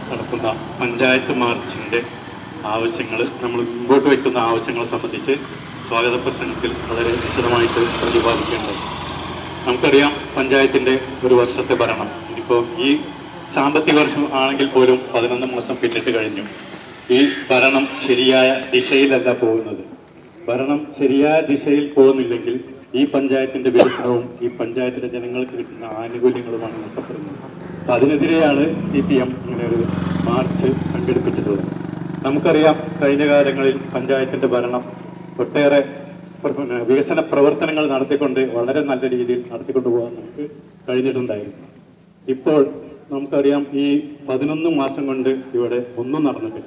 നടക്കുന്ന പഞ്ചായത്ത് മാർച്ചിൻ്റെ ആവശ്യങ്ങൾ നമ്മൾ മുമ്പോട്ട് വയ്ക്കുന്ന ആവശ്യങ്ങളെ സംബന്ധിച്ച് സ്വാഗത പ്രസംഗത്തിൽ വളരെ വിശദമായിട്ട് പ്രതിപാദിക്കേണ്ടത് നമുക്കറിയാം പഞ്ചായത്തിൻ്റെ ഒരു വർഷത്തെ ഭരണം ഇപ്പോൾ ഈ സാമ്പത്തിക വർഷം ആണെങ്കിൽ പോലും പതിനൊന്ന് മാസം പിന്നിട്ട് കഴിഞ്ഞു ഈ ഭരണം ശരിയായ ദിശയിലല്ല പോകുന്നത് ഭരണം ശരിയായ ദിശയിൽ പോകുന്നില്ലെങ്കിൽ ഈ പഞ്ചായത്തിന്റെ വികസനവും ഈ പഞ്ചായത്തിലെ ജനങ്ങൾക്ക് കിട്ടുന്ന ആനുകൂല്യങ്ങളുമാണ് നഷ്ടപ്പെടുന്നത് അപ്പൊ അതിനെതിരെയാണ് സി പി എം ഇങ്ങനെ ഒരു മാർച്ച് സംഘടിപ്പിച്ചിട്ടുള്ളത് നമുക്കറിയാം കഴിഞ്ഞ കാലങ്ങളിൽ പഞ്ചായത്തിന്റെ ഭരണം ഒട്ടേറെ പ്ര- പിന്നെ വികസന പ്രവർത്തനങ്ങൾ നടത്തിക്കൊണ്ട് വളരെ നല്ല രീതിയിൽ നടത്തിക്കൊണ്ടു പോകാൻ നമുക്ക് കഴിഞ്ഞിട്ടുണ്ടായിരുന്നു ഇപ്പോൾ നമുക്കറിയാം ഈ പതിനൊന്ന് മാസം കൊണ്ട് ഇവിടെ ഒന്നും നടന്നിട്ടില്ല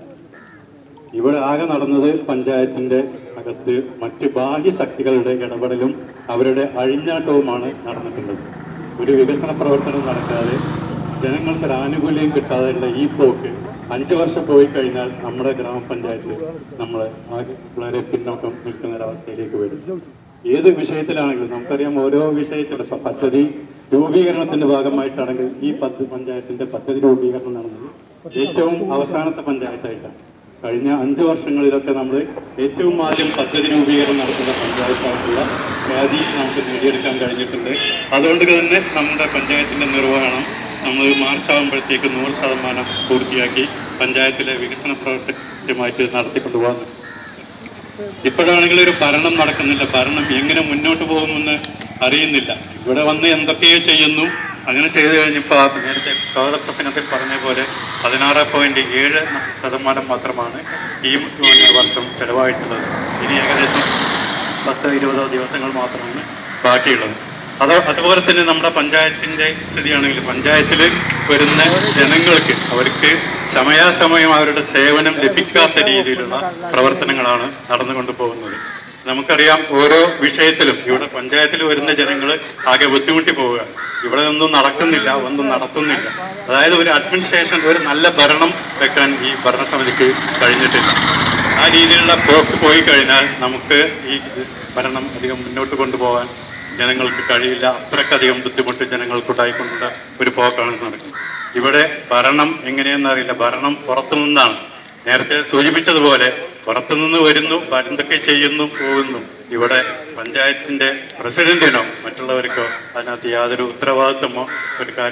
ഇവിടെ ആകെ നടന്നത് പഞ്ചായത്തിന്റെ അകത്ത് മറ്റ് ബാഹ്യ ശക്തികളുടെ ഇടപെടലും അവരുടെ അഴിഞ്ഞാട്ടവുമാണ് നടന്നിട്ടുള്ളത് ഒരു വികസന പ്രവർത്തനം നടക്കാതെ ജനങ്ങൾക്ക് ഒരു ആനുകൂല്യം കിട്ടാതെയുള്ള ഈ പോക്ക് അഞ്ചു വർഷം പോയി കഴിഞ്ഞാൽ നമ്മുടെ ഗ്രാമപഞ്ചായത്ത് നമ്മളെ ആകെ വളരെ പിന്നോക്കം നിൽക്കുന്ന ഒരവസ്ഥയിലേക്ക് വരും ഏത് വിഷയത്തിലാണെങ്കിലും നമുക്കറിയാം ഓരോ വിഷയത്തിലും ഇപ്പൊ പദ്ധതി രൂപീകരണത്തിന്റെ ഭാഗമായിട്ടാണെങ്കിൽ ഈ പദ്ധതി പഞ്ചായത്തിന്റെ പദ്ധതി രൂപീകരണം നടന്നത് ഏറ്റവും അവസാനത്തെ പഞ്ചായത്തായിട്ടാണ് കഴിഞ്ഞ അഞ്ച് വർഷങ്ങളിലൊക്കെ നമ്മൾ ഏറ്റവും ആദ്യം പദ്ധതി രൂപീകരണം നടത്തുന്ന പഞ്ചായത്തായിട്ടുള്ള ഖ്യാതി നമുക്ക് നേടിയെടുക്കാൻ കഴിഞ്ഞിട്ടുണ്ട് അതുകൊണ്ട് തന്നെ നമ്മുടെ പഞ്ചായത്തിന്റെ നിർവഹണം നമ്മൾ മാർച്ച് ആകുമ്പോഴത്തേക്ക് നൂറ് ശതമാനം പൂർത്തിയാക്കി പഞ്ചായത്തിലെ വികസന പ്രവർത്തനമായിട്ട് നടത്തിക്കൊണ്ടുപോകാൻ ഇപ്പോഴാണെങ്കിൽ ഒരു ഭരണം നടക്കുന്നില്ല ഭരണം എങ്ങനെ മുന്നോട്ട് പോകുമെന്ന് അറിയുന്നില്ല ഇവിടെ വന്ന് എന്തൊക്കെയോ ചെയ്യുന്നു അങ്ങനെ ചെയ്തു കഴിഞ്ഞപ്പോൾ ആ നേരത്തെ സ്വാഗത പ്രസംഗത്തിൽ പറഞ്ഞ പോലെ പതിനാറ് പോയിന്റ് ഏഴ് ശതമാനം മാത്രമാണ് ഈ പിന്നെ വർഷം ചെലവായിട്ടുള്ളത് ഇനി ഏകദേശം പത്ത് ഇരുപതോ ദിവസങ്ങൾ മാത്രമാണ് ബാക്കിയുള്ളത് അത് അതുപോലെ തന്നെ നമ്മുടെ പഞ്ചായത്തിന്റെ സ്ഥിതിയാണെങ്കിൽ പഞ്ചായത്തിൽ വരുന്ന ജനങ്ങൾക്ക് അവർക്ക് സമയാസമയം അവരുടെ സേവനം ലഭിക്കാത്ത രീതിയിലുള്ള പ്രവർത്തനങ്ങളാണ് നടന്നുകൊണ്ട് പോകുന്നത് നമുക്കറിയാം ഓരോ വിഷയത്തിലും ഇവിടെ പഞ്ചായത്തിൽ വരുന്ന ജനങ്ങൾ ആകെ ബുദ്ധിമുട്ടി പോവുക ഇവിടെ ഒന്നും നടക്കുന്നില്ല ഒന്നും നടത്തുന്നില്ല അതായത് ഒരു അഡ്മിനിസ്ട്രേഷൻ ഒരു നല്ല ഭരണം വെക്കാൻ ഈ ഭരണസമിതിക്ക് കഴിഞ്ഞിട്ടില്ല ആ രീതിയിലുള്ള പോക്ക് പോയി കഴിഞ്ഞാൽ നമുക്ക് ഈ ഭരണം അധികം മുന്നോട്ട് കൊണ്ടുപോകാൻ ജനങ്ങൾക്ക് കഴിയില്ല അത്രക്കധികം ബുദ്ധിമുട്ട് ജനങ്ങൾക്കുണ്ടായിക്കൊണ്ടുള്ള ഒരു പോക്കാണ് നടക്കുന്നത് ഇവിടെ ഭരണം എങ്ങനെയെന്നറിയില്ല ഭരണം പുറത്തു നിന്നാണ് നേരത്തെ സൂചിപ്പിച്ചതുപോലെ പുറത്തുനിന്ന് വരുന്നു എന്തൊക്കെ ചെയ്യുന്നു പോകുന്നു ഇവിടെ പഞ്ചായത്തിന്റെ പ്രസിഡന്റിനോ മറ്റുള്ളവർക്കോ അതിനകത്ത് യാതൊരു ഉത്തരവാദിത്വമോ ഒരു കാര്യം